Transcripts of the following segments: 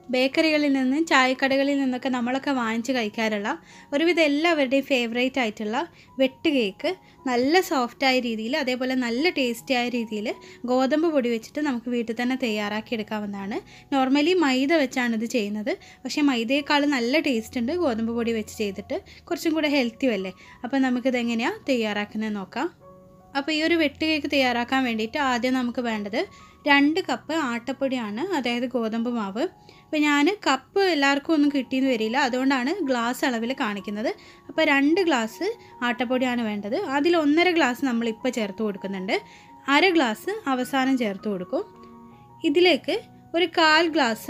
ബേക്കറികളിൽ നിന്നും ചായക്കടകളിൽ നിന്നൊക്കെ നമ്മളൊക്കെ വാങ്ങിച്ച് കഴിക്കാറുള്ള ഒരുവിധം എല്ലാവരുടെയും ഫേവറേറ്റ് ആയിട്ടുള്ള വെട്ട് കേക്ക് നല്ല സോഫ്റ്റായ രീതിയിൽ അതേപോലെ നല്ല ടേസ്റ്റി ആയ രീതിയിൽ ഗോതമ്പ് പൊടി വെച്ചിട്ട് നമുക്ക് വീട്ടിൽ തന്നെ തയ്യാറാക്കി എടുക്കാവുന്നതാണ് നോർമലി മൈദ വെച്ചാണ് ഇത് ചെയ്യുന്നത് പക്ഷേ മൈദയേക്കാൾ നല്ല ടേസ്റ്റ് ഉണ്ട് ഗോതമ്പ് പൊടി വെച്ച് ചെയ്തിട്ട് കുറച്ചും കൂടെ ഹെൽത്തിയും അല്ലേ അപ്പോൾ നമുക്കിത് എങ്ങനെയാണ് തയ്യാറാക്കുന്നത് നോക്കാം അപ്പോൾ ഈ ഒരു വെട്ട് കേക്ക് തയ്യാറാക്കാൻ വേണ്ടിയിട്ട് ആദ്യം നമുക്ക് വേണ്ടത് രണ്ട് കപ്പ് ആട്ടപ്പൊടിയാണ് അതായത് ഗോതമ്പ് മാവ് അപ്പോൾ ഞാൻ കപ്പ് എല്ലാവർക്കും ഒന്നും കിട്ടിയെന്ന് വരില്ല അതുകൊണ്ടാണ് ഗ്ലാസ് അളവിൽ കാണിക്കുന്നത് അപ്പോൾ രണ്ട് ഗ്ലാസ് ആട്ടപ്പൊടിയാണ് വേണ്ടത് അതിൽ ഒന്നര ഗ്ലാസ് നമ്മളിപ്പോൾ ചേർത്ത് കൊടുക്കുന്നുണ്ട് അര ഗ്ലാസ് അവസാനം ചേർത്ത് കൊടുക്കും ഇതിലേക്ക് ഒരു കാൽ ഗ്ലാസ്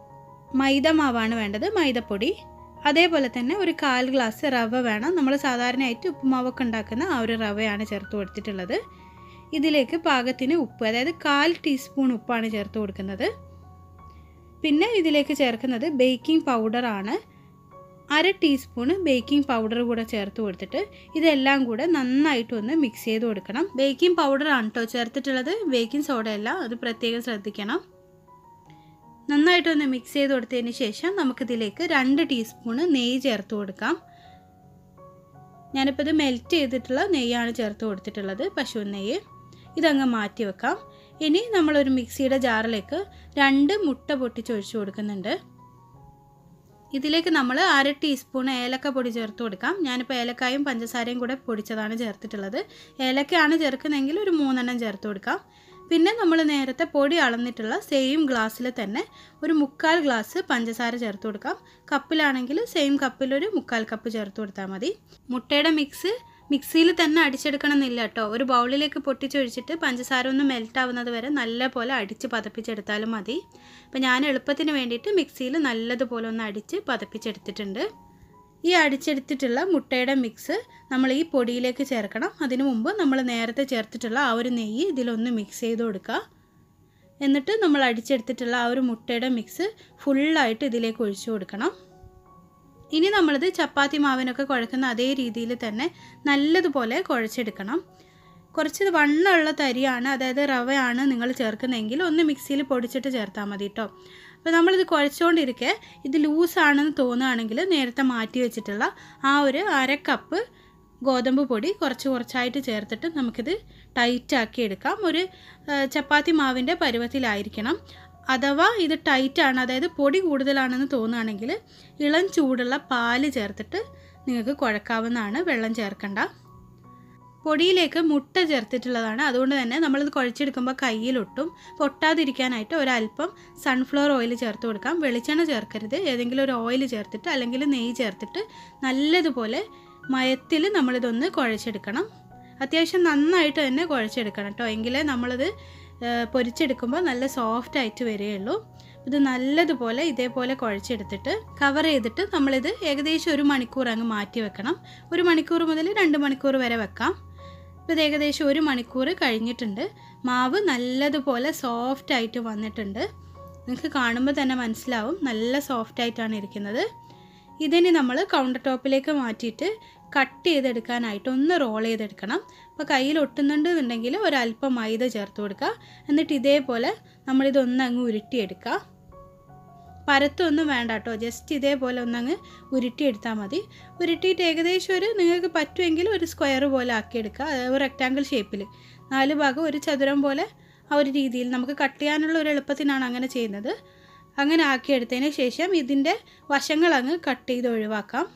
മൈദ മാവാണ് വേണ്ടത് മൈദപ്പൊടി അതേപോലെ തന്നെ ഒരു കാൽ ഗ്ലാസ് റവ വേണം നമ്മൾ സാധാരണയായിട്ട് ഉപ്പുമാവൊക്കെ ഉണ്ടാക്കുന്ന ആ ഒരു റവയാണ് ചേർത്ത് കൊടുത്തിട്ടുള്ളത് ഇതിലേക്ക് പാകത്തിന് ഉപ്പ് അതായത് കാൽ ടീസ്പൂൺ ഉപ്പാണ് ചേർത്ത് കൊടുക്കുന്നത് പിന്നെ ഇതിലേക്ക് ചേർക്കുന്നത് ബേക്കിംഗ് പൗഡറാണ് അര ടീസ്പൂണ് ബേക്കിംഗ് പൗഡർ കൂടെ ചേർത്ത് കൊടുത്തിട്ട് ഇതെല്ലാം കൂടെ നന്നായിട്ട് ഒന്ന് മിക്സ് ചെയ്ത് കൊടുക്കണം ബേക്കിംഗ് പൗഡറാണ് കേട്ടോ ചേർത്തിട്ടുള്ളത് ബേക്കിംഗ് സോഡ അല്ല അത് പ്രത്യേകം ശ്രദ്ധിക്കണം നന്നായിട്ടൊന്ന് മിക്സ് ചെയ്ത് കൊടുത്തതിന് ശേഷം നമുക്കിതിലേക്ക് രണ്ട് ടീസ്പൂണ് നെയ്യ് ചേർത്ത് കൊടുക്കാം ഞാനിപ്പോൾ ഇത് മെൽറ്റ് ചെയ്തിട്ടുള്ള നെയ്യാണ് ചേർത്ത് കൊടുത്തിട്ടുള്ളത് പശു നെയ്യ് ഇതങ്ങ് മാറ്റി വെക്കാം ഇനി നമ്മളൊരു മിക്സിയുടെ ജാറിലേക്ക് രണ്ട് മുട്ട പൊട്ടിച്ചൊഴിച്ച് കൊടുക്കുന്നുണ്ട് ഇതിലേക്ക് നമ്മൾ അര ടീസ്പൂൺ ഏലക്ക പൊടി ചേർത്ത് കൊടുക്കാം ഞാനിപ്പോൾ ഏലക്കായും പഞ്ചസാരയും കൂടെ പൊടിച്ചതാണ് ചേർത്തിട്ടുള്ളത് ഏലക്കയാണ് ചേർക്കുന്നതെങ്കിൽ ഒരു മൂന്നെണ്ണം ചേർത്ത് കൊടുക്കാം പിന്നെ നമ്മൾ നേരത്തെ പൊടി അളന്നിട്ടുള്ള സെയിം ഗ്ലാസ്സിൽ തന്നെ ഒരു മുക്കാൽ ഗ്ലാസ് പഞ്ചസാര ചേർത്ത് കൊടുക്കാം കപ്പിലാണെങ്കിൽ സെയിം കപ്പിലൊരു മുക്കാൽ കപ്പ് ചേർത്ത് കൊടുത്താൽ മതി മുട്ടയുടെ മിക്സ് മിക്സിയിൽ തന്നെ അടിച്ചെടുക്കണം എന്നില്ല കേട്ടോ ഒരു ബൗളിലേക്ക് പൊട്ടിച്ചൊഴിച്ചിട്ട് പഞ്ചസാര ഒന്ന് മെൽറ്റ് ആവുന്നത് വരെ നല്ലപോലെ അടിച്ച് പതപ്പിച്ചെടുത്താലും മതി അപ്പോൾ ഞാൻ എളുപ്പത്തിന് വേണ്ടിയിട്ട് മിക്സിയിൽ നല്ലതുപോലെ ഒന്ന് അടിച്ച് പതപ്പിച്ചെടുത്തിട്ടുണ്ട് ഈ അടിച്ചെടുത്തിട്ടുള്ള മുട്ടയുടെ മിക്സ് നമ്മൾ ഈ പൊടിയിലേക്ക് ചേർക്കണം അതിനു മുമ്പ് നമ്മൾ നേരത്തെ ചേർത്തിട്ടുള്ള ആ ഒരു നെയ്യ് ഇതിലൊന്ന് മിക്സ് ചെയ്ത് കൊടുക്കുക എന്നിട്ട് നമ്മൾ അടിച്ചെടുത്തിട്ടുള്ള ആ ഒരു മുട്ടയുടെ മിക്സ് ഫുള്ളായിട്ട് ഇതിലേക്ക് ഒഴിച്ചു കൊടുക്കണം ഇനി നമ്മളിത് ചപ്പാത്തി മാവിനൊക്കെ കുഴക്കുന്ന അതേ രീതിയിൽ തന്നെ നല്ലതുപോലെ കുഴച്ചെടുക്കണം കുറച്ച് വണ്ണമുള്ള തരിയാണ് അതായത് റവയാണ് നിങ്ങൾ ചേർക്കുന്നതെങ്കിൽ ഒന്ന് മിക്സിയിൽ പൊടിച്ചിട്ട് ചേർത്താൽ മതി കേട്ടോ അപ്പോൾ നമ്മളിത് കുഴച്ചുകൊണ്ടിരിക്കെ ഇത് ലൂസാണെന്ന് തോന്നുകയാണെങ്കിൽ നേരത്തെ മാറ്റി വെച്ചിട്ടുള്ള ആ ഒരു അര കപ്പ് ഗോതമ്പ് പൊടി കുറച്ച് കുറച്ചായിട്ട് ചേർത്തിട്ട് നമുക്കിത് ടൈറ്റാക്കി എടുക്കാം ഒരു ചപ്പാത്തി മാവിൻ്റെ പരുവത്തിലായിരിക്കണം അഥവാ ഇത് ടൈറ്റാണ് അതായത് പൊടി കൂടുതലാണെന്ന് തോന്നുകയാണെങ്കിൽ ഇളം ചൂടുള്ള പാല് ചേർത്തിട്ട് നിങ്ങൾക്ക് കുഴക്കാവുന്നതാണ് വെള്ളം ചേർക്കണ്ട പൊടിയിലേക്ക് മുട്ട ചേർത്തിട്ടുള്ളതാണ് അതുകൊണ്ട് തന്നെ നമ്മളിത് കുഴച്ചെടുക്കുമ്പോൾ കയ്യിലൊട്ടും പൊട്ടാതിരിക്കാനായിട്ട് ഒരല്പം സൺഫ്ലവർ ഓയിൽ ചേർത്ത് കൊടുക്കാം വെളിച്ചെണ്ണ ചേർക്കരുത് ഏതെങ്കിലും ഒരു ഓയിൽ ചേർത്തിട്ട് അല്ലെങ്കിൽ നെയ്യ് ചേർത്തിട്ട് നല്ലതുപോലെ മയത്തിൽ നമ്മളിതൊന്ന് കുഴച്ചെടുക്കണം അത്യാവശ്യം നന്നായിട്ട് തന്നെ കുഴച്ചെടുക്കണം കേട്ടോ എങ്കിലേ നമ്മളിത് പൊരിച്ചെടുക്കുമ്പോൾ നല്ല സോഫ്റ്റ് ആയിട്ട് വരികയുള്ളൂ ഇത് നല്ലതുപോലെ ഇതേപോലെ കുഴച്ചെടുത്തിട്ട് കവർ ചെയ്തിട്ട് നമ്മളിത് ഏകദേശം ഒരു മണിക്കൂർ അങ്ങ് മാറ്റി വെക്കണം ഒരു മണിക്കൂർ മുതൽ രണ്ട് മണിക്കൂർ വരെ വെക്കാം ഇപ്പോൾ ഇത് ഏകദേശം ഒരു മണിക്കൂർ കഴിഞ്ഞിട്ടുണ്ട് മാവ് നല്ലതുപോലെ സോഫ്റ്റ് ആയിട്ട് വന്നിട്ടുണ്ട് നിങ്ങൾക്ക് കാണുമ്പോൾ തന്നെ മനസ്സിലാവും നല്ല സോഫ്റ്റ് ആയിട്ടാണ് ഇരിക്കുന്നത് ഇതിനി നമ്മൾ കൗണ്ടർ ടോപ്പിലേക്ക് മാറ്റിയിട്ട് കട്ട് ചെയ്തെടുക്കാനായിട്ട് ഒന്ന് റോൾ ചെയ്തെടുക്കണം അപ്പോൾ കയ്യിൽ ഒട്ടുന്നുണ്ട് എന്നുണ്ടെങ്കിൽ ഒരല്പം മൈദ ചേർത്ത് കൊടുക്കുക എന്നിട്ട് ഇതേപോലെ നമ്മളിതൊന്ന് അങ്ങ് ഉരുട്ടിയെടുക്കുക പരത്തൊന്നും വേണ്ട കേട്ടോ ജസ്റ്റ് ഇതേപോലെ ഒന്നങ്ങ് ഉരുട്ടിയെടുത്താൽ മതി ഉരുട്ടിയിട്ട് ഏകദേശം ഒരു നിങ്ങൾക്ക് പറ്റുമെങ്കിൽ ഒരു സ്ക്വയർ പോലെ ആക്കിയെടുക്കുക അതായത് റെക്റ്റാങ്കിൾ ഷേപ്പിൽ നാല് ഭാഗം ഒരു ചതുരം പോലെ ആ ഒരു രീതിയിൽ നമുക്ക് കട്ട് ചെയ്യാനുള്ള ഒരു എളുപ്പത്തിനാണ് അങ്ങനെ ചെയ്യുന്നത് അങ്ങനെ ആക്കിയെടുത്തതിന് ശേഷം ഇതിൻ്റെ വശങ്ങൾ അങ്ങ് കട്ട് ചെയ്ത് ഒഴിവാക്കാം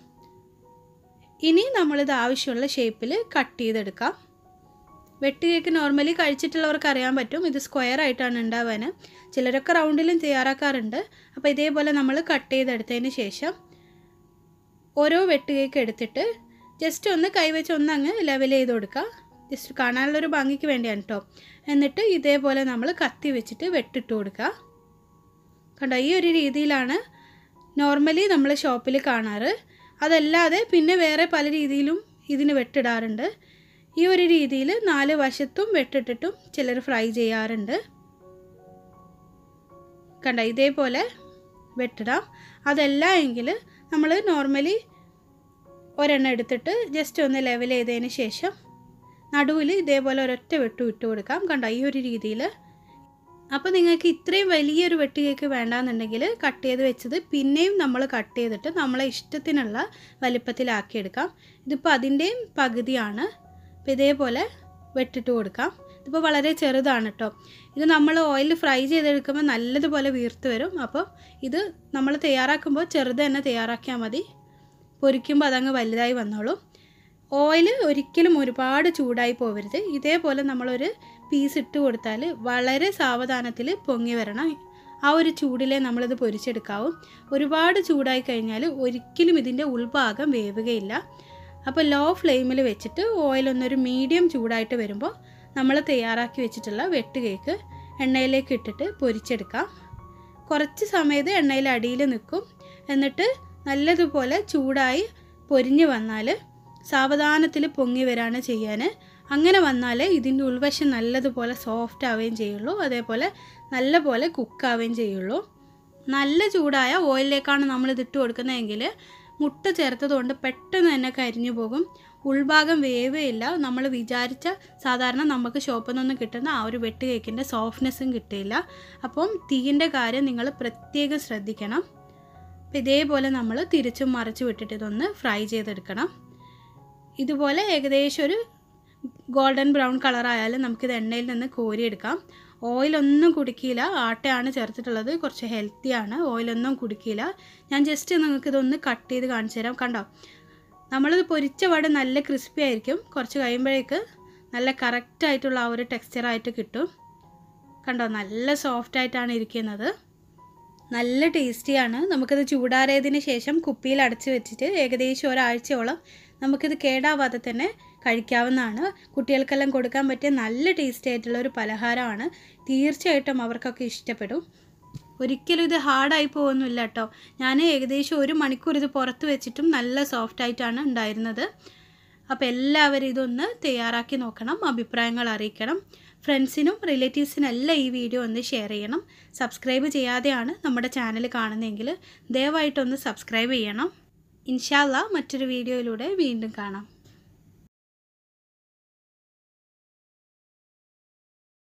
ഇനി നമ്മളിത് ആവശ്യമുള്ള ഷേപ്പിൽ കട്ട് ചെയ്തെടുക്കാം വെട്ട് കേക്ക് നോർമലി കഴിച്ചിട്ടുള്ളവർക്ക് അറിയാൻ പറ്റും ഇത് സ്ക്വയർ ആയിട്ടാണ് ഉണ്ടാവാൻ ചിലരൊക്കെ റൗണ്ടിലും തയ്യാറാക്കാറുണ്ട് അപ്പോൾ ഇതേപോലെ നമ്മൾ കട്ട് ചെയ്തെടുത്തതിന് ശേഷം ഓരോ വെട്ട് കേക്ക് എടുത്തിട്ട് ജസ്റ്റ് ഒന്ന് കൈവച്ച് ഒന്ന് അങ്ങ് ലെവൽ ചെയ്ത് കൊടുക്കുക ജസ്റ്റ് കാണാനുള്ളൊരു ഭംഗിക്ക് വേണ്ടിയാണ് കേട്ടോ എന്നിട്ട് ഇതേപോലെ നമ്മൾ കത്തി വെച്ചിട്ട് വെട്ടിട്ട് കൊടുക്കുക കണ്ടോ ഈ ഒരു രീതിയിലാണ് നോർമലി നമ്മൾ ഷോപ്പിൽ കാണാറ് അതല്ലാതെ പിന്നെ വേറെ പല രീതിയിലും ഇതിന് വെട്ടിടാറുണ്ട് ഈ ഒരു രീതിയിൽ നാല് വശത്തും വെട്ടിട്ടിട്ടും ചിലർ ഫ്രൈ ചെയ്യാറുണ്ട് കണ്ട ഇതേപോലെ വെട്ടിടാം അതല്ല എങ്കിൽ നമ്മൾ നോർമലി ഒരെണ്ണം എടുത്തിട്ട് ജസ്റ്റ് ഒന്ന് ലെവൽ ചെയ്തതിന് ശേഷം നടുവിൽ ഇതേപോലെ ഒരൊറ്റ വെട്ട് ഇട്ട് കൊടുക്കാം കണ്ട ഈ ഒരു രീതിയിൽ അപ്പോൾ നിങ്ങൾക്ക് ഇത്രയും വലിയൊരു വെട്ട് കേക്ക് വേണ്ടാന്നുണ്ടെങ്കിൽ കട്ട് ചെയ്ത് വെച്ചത് പിന്നെയും നമ്മൾ കട്ട് ചെയ്തിട്ട് നമ്മളെ ഇഷ്ടത്തിനുള്ള വലിപ്പത്തിലാക്കിയെടുക്കാം ഇതിപ്പോൾ അതിൻ്റെയും പകുതിയാണ് അപ്പോൾ ഇതേപോലെ വെട്ടിട്ട് കൊടുക്കാം ഇതിപ്പോൾ വളരെ ചെറുതാണ് കേട്ടോ ഇത് നമ്മൾ ഓയിൽ ഫ്രൈ ചെയ്തെടുക്കുമ്പോൾ നല്ലതുപോലെ വീർത്ത് വരും അപ്പോൾ ഇത് നമ്മൾ തയ്യാറാക്കുമ്പോൾ ചെറുത് തന്നെ തയ്യാറാക്കിയാൽ മതി പൊരിക്കുമ്പോൾ അതങ്ങ് വലുതായി വന്നോളൂ ഓയിൽ ഒരിക്കലും ഒരുപാട് ചൂടായി പോവരുത് ഇതേപോലെ നമ്മളൊരു പീസ് ഇട്ട് കൊടുത്താൽ വളരെ സാവധാനത്തിൽ പൊങ്ങി വരണം ആ ഒരു ചൂടിലേ നമ്മളിത് പൊരിച്ചെടുക്കാവും ഒരുപാട് ചൂടായി കഴിഞ്ഞാൽ ഒരിക്കലും ഇതിൻ്റെ ഉൾഭാഗം വേവുകയില്ല അപ്പോൾ ലോ ഫ്ലെയിമിൽ വെച്ചിട്ട് ഓയിലൊന്നൊരു മീഡിയം ചൂടായിട്ട് വരുമ്പോൾ നമ്മൾ തയ്യാറാക്കി വെച്ചിട്ടുള്ള വെട്ട് കേക്ക് എണ്ണയിലേക്ക് ഇട്ടിട്ട് പൊരിച്ചെടുക്കാം കുറച്ച് സമയത്ത് എണ്ണയിൽ അടിയിൽ നിൽക്കും എന്നിട്ട് നല്ലതുപോലെ ചൂടായി പൊരിഞ്ഞ് വന്നാൽ സാവധാനത്തിൽ പൊങ്ങി വരാണ് ചെയ്യാൻ അങ്ങനെ വന്നാൽ ഇതിൻ്റെ ഉൾവശം നല്ലതുപോലെ സോഫ്റ്റ് ആവുകയും ചെയ്യുള്ളൂ അതേപോലെ നല്ലപോലെ കുക്കാവുകയും ചെയ്യുള്ളൂ നല്ല ചൂടായ ഓയിലിലേക്കാണ് നമ്മൾ ഇതിട്ട് കൊടുക്കുന്നതെങ്കിൽ മുട്ട ചേർത്തതുകൊണ്ട് പെട്ടെന്ന് തന്നെ കരിഞ്ഞു പോകും ഉൾഭാഗം വേവേയില്ല നമ്മൾ വിചാരിച്ച സാധാരണ നമുക്ക് ഷോപ്പിൽ നിന്നൊന്നും കിട്ടുന്ന ആ ഒരു വെട്ട് കേക്കിൻ്റെ സോഫ്റ്റ്നെസ്സും കിട്ടില്ല അപ്പം തീയിൻ്റെ കാര്യം നിങ്ങൾ പ്രത്യേകം ശ്രദ്ധിക്കണം അപ്പോൾ ഇതേപോലെ നമ്മൾ തിരിച്ചും മറിച്ച് വിട്ടിട്ട് ഇതൊന്ന് ഫ്രൈ ചെയ്തെടുക്കണം ഇതുപോലെ ഏകദേശം ഒരു ഗോൾഡൻ ബ്രൗൺ കളറായാലും നമുക്കിത് എണ്ണയിൽ നിന്ന് കോരിയെടുക്കാം ഓയിലൊന്നും കുടിക്കില്ല ആട്ടയാണ് ചേർത്തിട്ടുള്ളത് കുറച്ച് ഹെൽത്തിയാണ് ഓയിലൊന്നും കുടിക്കില്ല ഞാൻ ജസ്റ്റ് നിങ്ങൾക്ക് ഇതൊന്ന് കട്ട് ചെയ്ത് കാണിച്ചു തരാം കണ്ടോ നമ്മളിത് പൊരിച്ച പാടെ നല്ല ക്രിസ്പി ആയിരിക്കും കുറച്ച് കഴിയുമ്പോഴേക്ക് നല്ല കറക്റ്റായിട്ടുള്ള ആ ഒരു ടെക്സ്ചറായിട്ട് കിട്ടും കണ്ടോ നല്ല സോഫ്റ്റ് ആയിട്ടാണ് ഇരിക്കുന്നത് നല്ല ടേസ്റ്റിയാണ് നമുക്കിത് ചൂടാറിയതിന് ശേഷം കുപ്പിയിൽ അടച്ച് വെച്ചിട്ട് ഏകദേശം ഒരാഴ്ചയോളം നമുക്കിത് കേടാവാതെ തന്നെ കഴിക്കാവുന്നതാണ് കുട്ടികൾക്കെല്ലാം കൊടുക്കാൻ പറ്റിയ നല്ല ടേസ്റ്റി ആയിട്ടുള്ള ഒരു പലഹാരമാണ് തീർച്ചയായിട്ടും അവർക്കൊക്കെ ഇഷ്ടപ്പെടും ഒരിക്കലും ഇത് ഹാർഡായി പോകുന്നില്ല കേട്ടോ ഞാൻ ഏകദേശം ഒരു മണിക്കൂർ ഇത് പുറത്ത് വെച്ചിട്ടും നല്ല സോഫ്റ്റ് ആയിട്ടാണ് ഉണ്ടായിരുന്നത് അപ്പോൾ എല്ലാവരും ഇതൊന്ന് തയ്യാറാക്കി നോക്കണം അഭിപ്രായങ്ങൾ അറിയിക്കണം ഫ്രണ്ട്സിനും റിലേറ്റീവ്സിനും എല്ലാം ഈ വീഡിയോ ഒന്ന് ഷെയർ ചെയ്യണം സബ്സ്ക്രൈബ് ചെയ്യാതെയാണ് നമ്മുടെ ചാനൽ കാണുന്നതെങ്കിൽ ദയവായിട്ടൊന്ന് സബ്സ്ക്രൈബ് ചെയ്യണം ഇൻഷാല്ല മറ്റൊരു വീഡിയോയിലൂടെ വീണ്ടും കാണാം